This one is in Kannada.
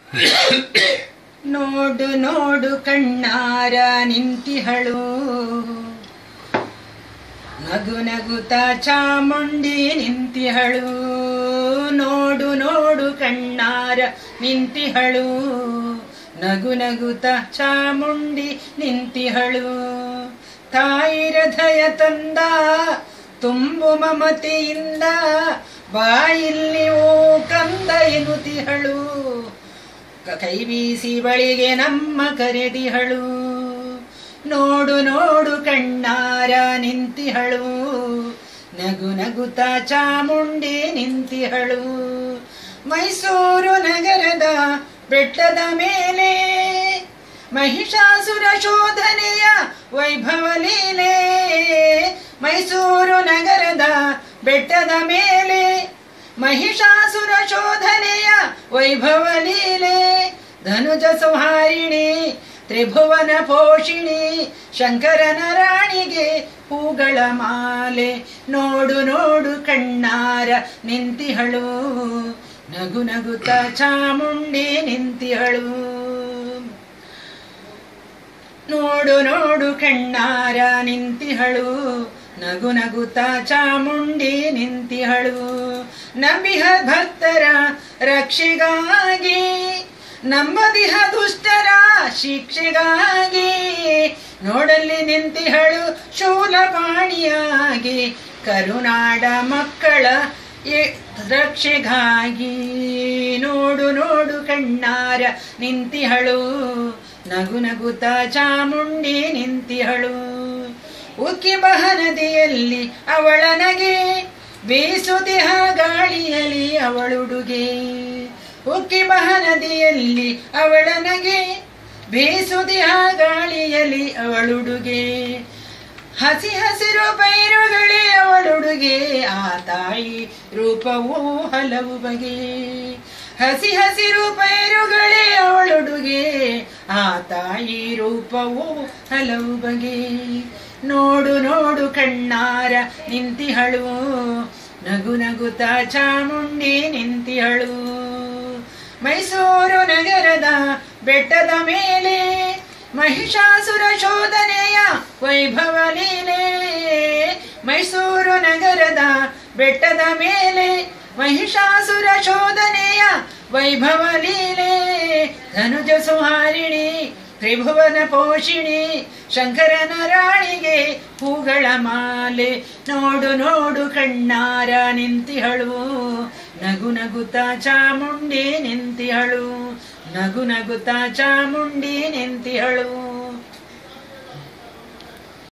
ನೋಡು ನೋಡು ಕಣ್ಣಾರ ನಿಂತಿಹಳು ನಗು ನಗುತ್ತ ಚಾಮುಂಡಿ ನಿಂತಿಹಳು ನೋಡು ನೋಡು ಕಣ್ಣಾರ ನಿಂತಿಹಳು ನಗು ನಗುತ್ತ ಚಾಮುಂಡಿ ನಿಂತಿಹಳು ತಾಯಿ ಹೃದಯ ತಂದ ತುಂಬು ಮಮತೆಯಿಂದ ಬಾಯಿಲ್ಲಿ ಓ ಕಂದ ಎನ್ನುತ್ತಿಹಳು ಕೈ ಬೀಸಿ ಬಳಿಗೆ ನಮ್ಮ ಕರೆದಿಹಳು ನೋಡು ನೋಡು ಕಣ್ಣಾರ ನಿಂತಿಹಳು ನಗು ನಗುತ್ತ ಚಾಮುಂಡಿ ನಿಂತಿಹಳು ಮೈಸೂರು ನಗರದ ಬೆಟ್ಟದ ಮೇಲೆ ಮಹಿಷಾಸುರ ಶೋಧನೆಯ ವೈಭವ ಲೀಲೆ ಮೈಸೂರು ನಗರದ ಬೆಟ್ಟದ ಮೇಲೆ ಮಹಿಷಾಸುರ ಶೋಧನೆಯ ವೈಭವ ಲೀಲೆ ಧನುಜ ಸಂಹಾರಿಣಿ ತ್ರಿಭುವನ ಪೋಷಿಣಿ ಶಂಕರನ ರಾಣಿಗೆ ಹೂಗಳ ಮಾಲೆ ನೋಡು ನೋಡು ಕಣ್ಣಾರ ನಿಂತಿಹಳು ನಗು ನಗುತ್ತ ಚಾಮುಂಡಿ ನಿಂತಿಹಳು ನೋಡು ನೋಡು ಕಣ್ಣಾರ ನಿಂತಿಹಳು ನಗು ನಗುತ್ತ ಚಾಮುಂಡಿ ನಿಂತಿಹಳು ನಂಬಿಹ ಭಕ್ತರ ರಕ್ಷೆಗಾಗಿ ನಂಬದಿಹ ದುಷ್ಟರ ಶಿಕ್ಷೆಗಾಗಿ ನೋಡಲ್ಲಿ ನಿಂತಿಹಳು ಶೂಲಪಾಣಿಯಾಗಿ ಕರುನಾಡ ಮಕ್ಕಳ ಎ- ರಕ್ಷೆಗಾಗಿ ನೋಡು ನೋಡು ಕಣ್ಣಾರ ನಿಂತಿಹಳು ನಗು ನಗುತ್ತ ಚಾಮುಂಡಿ ನಿಂತಿಹಳು ಉಕ್ಕಿ ಬಹ ನದಿಯಲ್ಲಿ ಅವಳ ನಗೆ ಬೀಸುದಿಹ ಗಾಳಿಯಲ್ಲಿ ಅವಳುಡುಗೆ ಉಕ್ಕಿ ಬಹ ನದಿಯಲ್ಲಿ ಅವಳ ನಗೆ ಬೀಸುದಿಹ ಗಾಳಿಯಲ್ಲಿ ಅವಳುಡುಗೆ ಹಸಿ ಹಸಿರು ಪೈರುಗಳೇ ಅವಳುಡುಗೆ ಆ ತಾಯಿ ರೂಪವೂ ಹಲವು ಬಗೆ ಹಸಿ ಹಸಿರು ಪೈರುಗಳೇ ಅವಳುಡುಗೆ ಆ ತಾಯಿ ರೂಪವೂ ಹಲವು ಬಗೆ ನೋಡು ನೋಡು ಕಣ್ಣಾರ ನಿಂತಿಹಳು ನಗು ನಗುತ್ತ ಚಾಮುಂಡಿ ನಿಂತಿಹಳು ಮೈಸೂರು ನಗರದ ಬೆಟ್ಟದ ಮೇಲೆ ಮಹಿಷಾಸುರ ಶೋಧನೆಯ ವೈಭವ ಲೀಲೆ ಮೈಸೂರು ನಗರದ ಬೆಟ್ಟದ ಮೇಲೆ ಮಹಿಷಾಸುರ ಶೋಧನೆಯ ವೈಭವ ಲೀಲೆ ಧನುಜ ಸುಹಾರಿಣಿ ತ್ರಿಭುವನ ಪೋಷಿಣಿ ಶಂಕರನ ರಾಣಿಗೆ ಹೂಗಳ ಮಾಲೆ ನೋಡು ನೋಡು ಕಣ್ಣಾರ ನಿಂತಿಹಳು ನಗು ನಗುತ್ತ ಚಾಮುಂಡಿ ನಿಂತಿಹಳು ನಗು ನಗುತ್ತ ಚಾಮುಂಡಿ ನಿಂತಿಹಳು